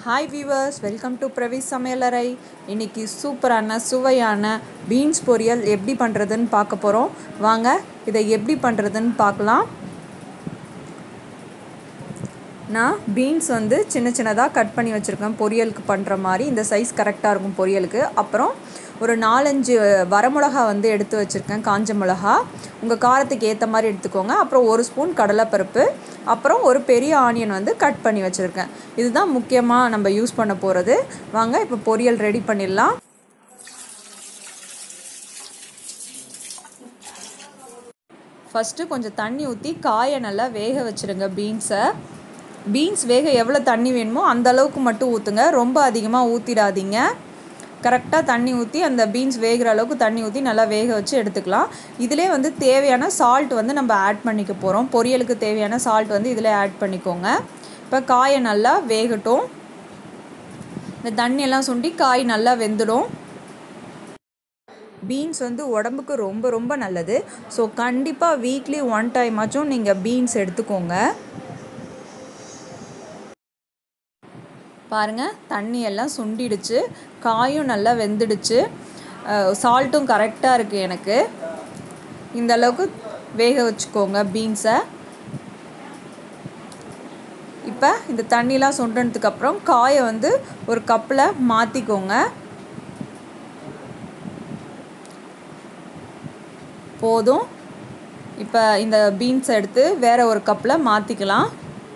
hi viewers welcome to Pravi சமையலறை இன்னைக்கு சூப்பரான சுவையான பீன்ஸ் பொரியல் எப்படி பண்ணுறதுன்னு பார்க்க போகிறோம் வாங்க இதை எப்படி பண்ணுறதுன்னு பார்க்கலாம் நான் பீன்ஸ் வந்து சின்ன சின்னதாக கட் பண்ணி வச்சுருக்கேன் பொரியலுக்கு பண்ணுற மாதிரி இந்த சைஸ் கரெக்டாக இருக்கும் பொரியலுக்கு அப்புறம் ஒரு நாலஞ்சு வரமிளகா வந்து எடுத்து வச்சுருக்கேன் காஞ்ச மிளகா உங்கள் காரத்துக்கு ஏற்ற மாதிரி எடுத்துக்கோங்க அப்புறம் ஒரு ஸ்பூன் கடலைப்பருப்பு அப்புறம் ஒரு பெரிய ஆனியன் வந்து கட் பண்ணி வச்சுருக்கேன் இதுதான் முக்கியமாக நம்ம யூஸ் பண்ண போகிறது வாங்க இப்போ பொரியல் ரெடி பண்ணிடலாம் ஃபஸ்ட்டு கொஞ்சம் தண்ணி ஊற்றி காயை நல்லா வேக வச்சுருங்க பீன்ஸை பீன்ஸ் வேக எவ்வளோ தண்ணி வேணுமோ அந்த அளவுக்கு மட்டும் ஊற்றுங்க ரொம்ப அதிகமாக ஊற்றிடாதீங்க கரெக்டாக தண்ணி ஊற்றி அந்த பீன்ஸ் வேகிற அளவுக்கு தண்ணி ஊற்றி நல்லா வேக வச்சு எடுத்துக்கலாம் இதிலே வந்து தேவையான சால்ட் வந்து நம்ம ஆட் பண்ணிக்க போகிறோம் பொரியலுக்கு தேவையான சால்ட் வந்து இதில் ஆட் பண்ணிக்கோங்க இப்போ காயை நல்லா வேகட்டும் இந்த தண்ணியெல்லாம் சுண்டி காய் நல்லா வெந்துடும் பீன்ஸ் வந்து உடம்புக்கு ரொம்ப ரொம்ப நல்லது ஸோ கண்டிப்பாக வீக்லி ஒன் டைம் ஆச்சும் நீங்கள் பீன்ஸ் எடுத்துக்கோங்க பாருங்கள் தண்ணி எல்லாம் சுண்டிடுச்சு காயும் நல்லா வெந்துடுச்சு சால்ட்டும் கரெக்டாக இருக்குது எனக்கு இந்த அளவுக்கு வேக வச்சுக்கோங்க பீன்ஸை இப்போ இந்த தண்ணிலாம் சுண்டினதுக்கப்புறம் காயை வந்து ஒரு கப்பில் மாற்றிக்கோங்க போதும் இப்போ இந்த பீன்ஸ் எடுத்து வேறு ஒரு கப்பில் மாற்றிக்கலாம்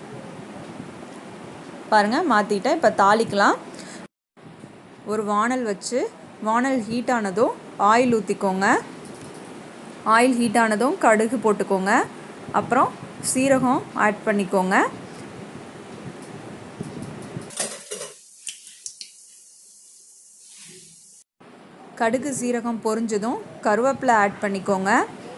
பாருங்கள் மாற்றிட்டேன் இப்போ தாளிக்கலாம் ஒரு வானல் வச்சு வானல் ஹீட் ஆனதும் ஆயில் ஊற்றிக்கோங்க ஆயில் ஹீட் ஆனதும் கடுகு போட்டுக்கோங்க அப்புறம் சீரகம் ஆட் பண்ணிக்கோங்க கடுகு சீரகம் பொரிஞ்சதும் கருவேப்பிலை ஆட் பண்ணிக்கோங்க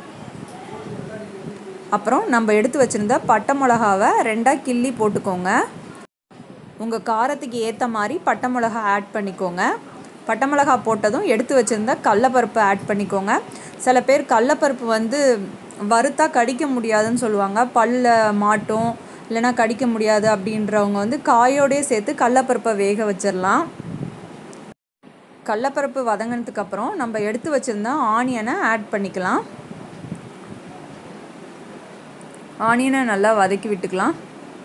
அப்புறம் நம்ம எடுத்து வச்சுருந்த பட்டை மிளகாவை ரெண்டாக கிள்ளி போட்டுக்கோங்க உங்கள் காரத்துக்கு ஏற்ற மாதிரி பட்டை மிளகா ஆட் பண்ணிக்கோங்க பட்டை மிளகா போட்டதும் எடுத்து வச்சுருந்த கடலப்பருப்பு ஆட் பண்ணிக்கோங்க சில பேர் கடலப்பருப்பு வந்து வறுத்தா கடிக்க முடியாதுன்னு சொல்லுவாங்க பல்ல மாட்டும் இல்லைனா கடிக்க முடியாது அப்படின்றவங்க வந்து காயோடய சேர்த்து கடலப்பருப்பை வேக வச்சிடலாம் கடலப்பருப்பு வதங்கினதுக்கப்புறம் நம்ம எடுத்து வச்சுருந்த ஆனியனை ஆட் பண்ணிக்கலாம் ஆனியனை நல்லா வதக்கி விட்டுக்கலாம்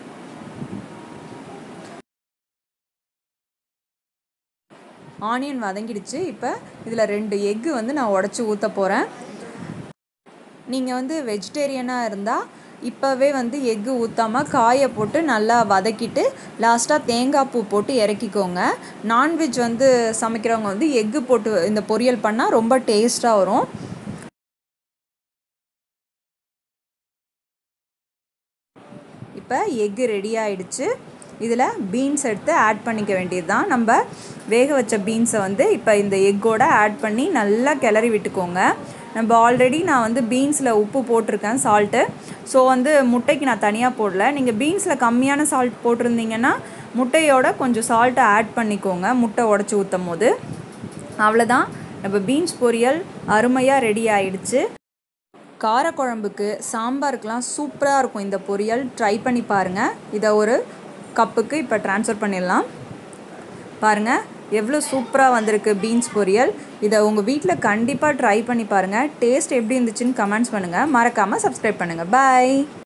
ஆனியன் வதங்கிடுச்சு இப்போ இதில் ரெண்டு எக்கு வந்து நான் உடச்சி ஊற்ற போகிறேன் நீங்கள் வந்து வெஜிடேரியனாக இருந்தால் இப்போவே வந்து எக்கு ஊற்றாமல் காயை போட்டு நல்லா வதக்கிட்டு லாஸ்ட்டாக தேங்காய் பூ போட்டு இறக்கிக்கோங்க நான்வெஜ் வந்து சமைக்கிறவங்க வந்து எக்கு போட்டு இந்த பொரியல் பண்ணால் ரொம்ப டேஸ்ட்டாக வரும் இப்போ எக்கு ரெடி ஆயிடுச்சு இதில் பீன்ஸ் எடுத்து ஆட் பண்ணிக்க வேண்டியது தான் நம்ம வேக வச்ச பீன்ஸை வந்து இப்போ இந்த எக்கோட ஆட் பண்ணி நல்லா கிளறி விட்டுக்கோங்க நம்ம ஆல்ரெடி நான் வந்து பீன்ஸில் உப்பு போட்டிருக்கேன் சால்ட்டு ஸோ வந்து முட்டைக்கு நான் தனியாக போடல நீங்கள் பீன்ஸில் கம்மியான சால்ட் போட்டிருந்தீங்கன்னா முட்டையோட கொஞ்சம் சால்ட்டை ஆட் பண்ணிக்கோங்க முட்டை உடச்சி ஊற்றும் போது அவ்வளோதான் நம்ம பீன்ஸ் பொரியல் அருமையாக ரெடி ஆயிடுச்சு காரக்குழம்புக்கு சாம்பாருக்கெலாம் சூப்பராக இருக்கும் இந்த பொரியல் ட்ரை பண்ணி பாருங்கள் இதை ஒரு கப்புக்கு இப்போ ட்ரான்ஸ்ஃபர் பண்ணிடலாம் பாருங்கள் எவ்வளோ சூப்பராக வந்திருக்கு பீன்ஸ் பொரியல் இதை உங்கள் வீட்டில் கண்டிப்பாக ட்ரை பண்ணி பாருங்கள் டேஸ்ட் எப்படி இருந்துச்சுன்னு கமெண்ட்ஸ் பண்ணுங்கள் மறக்காமல் சப்ஸ்கிரைப் பண்ணுங்கள் பாய்